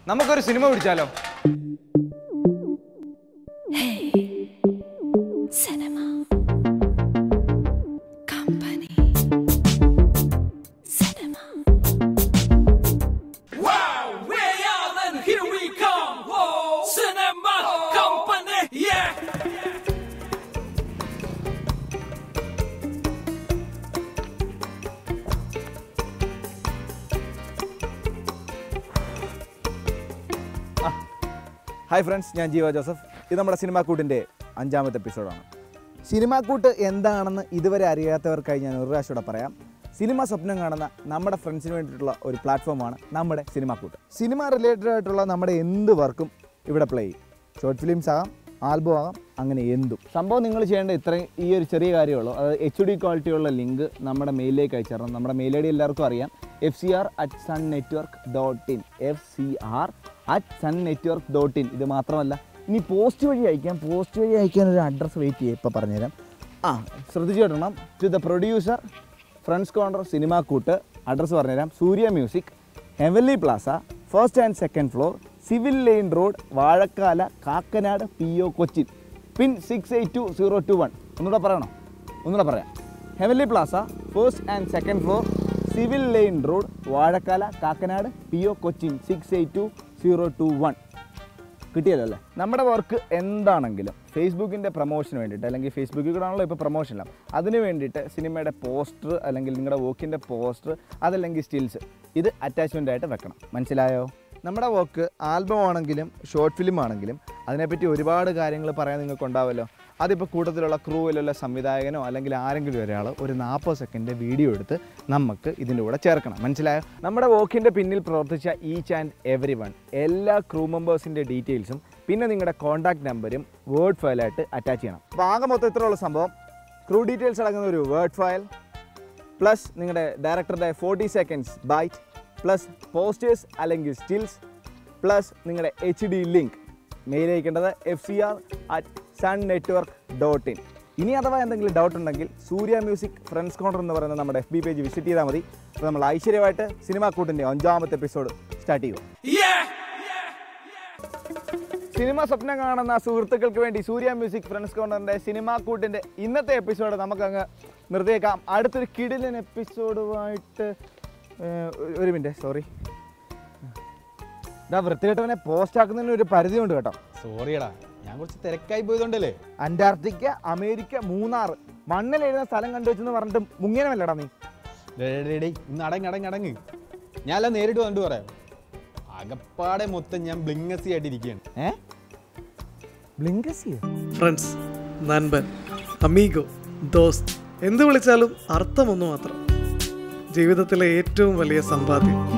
നമുക്കൊരു സിനിമ പിടിച്ചാലോ Cinema. Company. Cinema. Real and here we come. Whoa, cinema company, yeah. Hi friends ഞാൻ Jeeva Joseph ഇത് നമ്മുടെ സിനിമാക്കൂട്ടിൻ്റെ അഞ്ചാമത്തെ എപ്പിസോഡാണ് സിനിമാക്കൂട്ട് എന്താണെന്ന് ഇതുവരെ അറിയാത്തവർക്കായി ഞാൻ ഒരു പ്രാവശ്യം കൂടെ പറയാം സിനിമ സ്വപ്നം കാണുന്ന നമ്മുടെ ഫ്രണ്ട്സിന് വേണ്ടിയിട്ടുള്ള ഒരു പ്ലാറ്റ്ഫോമാണ് നമ്മുടെ സിനിമാക്കൂട്ട് സിനിമ റിലേറ്റഡ് ആയിട്ടുള്ള നമ്മുടെ എന്ത് വർക്കും ഇവിടെ പ്ലേ ചെയ്യും ഷോർട്ട് ഫിലിംസ് ആകാം ആൽബം ആകാം അങ്ങനെ എന്തും സംഭവം നിങ്ങൾ ചെയ്യേണ്ട ഇത്രയും ഈ ഒരു ചെറിയ കാര്യമുള്ളൂ അതായത് എച്ച് ഡി ക്വാളിറ്റിയുള്ള ലിങ്ക് നമ്മുടെ മെയിലിലേക്ക് അയച്ചു തരണം നമ്മുടെ മെയിൽ ഐ ഡി എല്ലാവർക്കും അറിയാം F C R at sun network dot in F C R at sun network dot in ഇത് മാത്രമല്ല ഇനി പോസ്റ്റ് വഴി അയക്കാം പോസ്റ്റ് വഴി അയക്കാൻ ഒരു അഡ്രസ്സ് വെയിറ്റ് ചെയ്യും ഇപ്പോൾ പറഞ്ഞുതരാം ആ ശ്രദ്ധിച്ചു കിട്ടണം to the producer friends corner cinema കൂട്ട് അഡ്രസ്സ് പറഞ്ഞുതരാം Surya music heavenly plaza first and second floor civil line road Vazhakkala Kakkanad P O Cochin pin six eight two zero two one ഒന്നുകൂടെ പറയണോ ഒന്നുകൂടെ പറയാം heavenly plaza first and second floor civil line road Vazhakkala Kakkanad P O Cochin six eight two zero two one കിട്ടിയല്ലോ അല്ലേ നമ്മുടെ work എന്താണെങ്കിലും ഫേസ്ബുക്കിൻ്റെ പ്രൊമോഷന് വേണ്ടിയിട്ട് അല്ലെങ്കിൽ ഫേസ്ബുക്കിൽ കൂടെ ആണല്ലോ ഇപ്പോൾ പ്രൊമോഷനിലാണ് അതിന് വേണ്ടിയിട്ട് സിനിമയുടെ പോസ്റ്റർ അല്ലെങ്കിൽ നിങ്ങളുടെ വർക്കിൻ്റെ പോസ്റ്റർ അതല്ലെങ്കിൽ സ്റ്റിൽസ് ഇത് അറ്റാച്ച്മെൻ്റ് ആയിട്ട് വെക്കണം മനസ്സിലായോ നമ്മുടെ വർക്ക് ആൽബം ആണെങ്കിലും ഷോർട്ട് ഫിലിം ആണെങ്കിലും അതിനെപ്പറ്റി ഒരുപാട് കാര്യങ്ങൾ പറയാൻ നിങ്ങൾക്ക് ഉണ്ടാവുമല്ലോ അതിപ്പോൾ കൂട്ടത്തിലുള്ള ക്രൂവിലുള്ള സംവിധായകനോ അല്ലെങ്കിൽ ആരെങ്കിലും ഒരാൾ ഒരു നാൽപ്പത് സെക്കൻഡ് വീഡിയോ എടുത്ത് നമുക്ക് ഇതിൻ്റെ കൂടെ ചേർക്കണം മനസ്സിലായോ നമ്മുടെ വോക്കിൻ്റെ പിന്നിൽ പ്രവർത്തിച്ച ഈച്ച് ആൻഡ് എവറി വൺ എല്ലാ ക്രൂ മെമ്പേഴ്സിൻ്റെ ഡീറ്റെയിൽസും പിന്നെ നിങ്ങളുടെ കോൺടാക്ട് നമ്പരും വേർഡ് ഫയലായിട്ട് അറ്റാച്ച് ചെയ്യണം അപ്പോൾ ആകെ മൊത്തം ഇത്രയുള്ള സംഭവം ക്രൂ ഡീറ്റെയിൽസ് അടങ്ങുന്ന ഒരു വേർഡ് ഫയൽ പ്ലസ് നിങ്ങളുടെ ഡയറക്ടറുടെ forty seconds byte plus posters അല്ലെങ്കിൽ സ്റ്റിൽസ് പ്ലസ് നിങ്ങളുടെ എച്ച് ഡി ലിങ്ക് മെയിൽ അയക്കേണ്ടത് F C R at sun network dot in ഇനി അഥവാ എന്തെങ്കിലും ഡൗട്ട് ഉണ്ടെങ്കിൽ സൂര്യ മ്യൂസിക് ഫ്രണ്ട്സ് കോർണർ എന്ന് പറയുന്ന നമ്മുടെ എഫ് ബി പേജ് വിസിറ്റ് ചെയ്താൽ മതി അപ്പോൾ നമ്മൾ ഐശ്വര്യമായിട്ട് സിനിമാ കൂട്ടിൻ്റെ അഞ്ചാമത്തെ എപ്പിസോഡ് സ്റ്റാർട്ട് ചെയ്യുക Yeah. സിനിമ സ്വപ്നം കാണുന്ന സുഹൃത്തുക്കൾക്ക് വേണ്ടി സൂര്യ മ്യൂസിക് ഫ്രണ്ട്സ് കോർണറിൻ്റെ സിനിമാ കൂട്ടിൻ്റെ ഇന്നത്തെ എപ്പിസോഡ് നമുക്കങ്ങ് നിർത്തിയേക്കാം അടുത്തൊരു കിടിലൻ എപ്പിസോഡുമായിട്ട് ഏഹ്, ഒരു- ഒരു മിനിറ്റ് സോറി ഇതാ വൃത്തികെട്ടവനെ പോസ്റ്റ് ആക്കുന്നതിന് ഒരു പരിധിയുണ്ട് കേട്ടോ സോറിയടാ ഞാൻ കുറച്ച് തിരക്കായി പോയതുകൊണ്ടല്ലേ അന്റാർട്ടിക്ക അമേരിക്ക മൂന്നാർ മണ്ണിൽ എഴുതുന്ന സ്ഥലം കണ്ടുവെച്ചെന്ന് പറഞ്ഞിട്ട് മുങ്ങിയനമല്ലടാ നീ ഡേ, ഡേ, ഡേ, ഡേ, ഇന്ന് അടങ്ങ് അടങ്ങ് അടങ്ങ് ഞാനെല്ലാം നേരിട്ട് വന്നിട്ട് പറയാം അകപ്പാടെ മൊത്തം ഞാൻ ബ്ലിങ്ങസി ആയിട്ടിരിക്കുകയാണ് ഏ ബ്ലിങ്കസിയോ ഫ്രണ്ട്സ് നൻപൻ അമീഗോ ദോസ്ത് എന്ത് വിളിച്ചാലും അർത്ഥം ഒന്ന് മാത്രം ജീവിതത്തിലെ ഏറ്റവും വലിയ സമ്പാദ്യം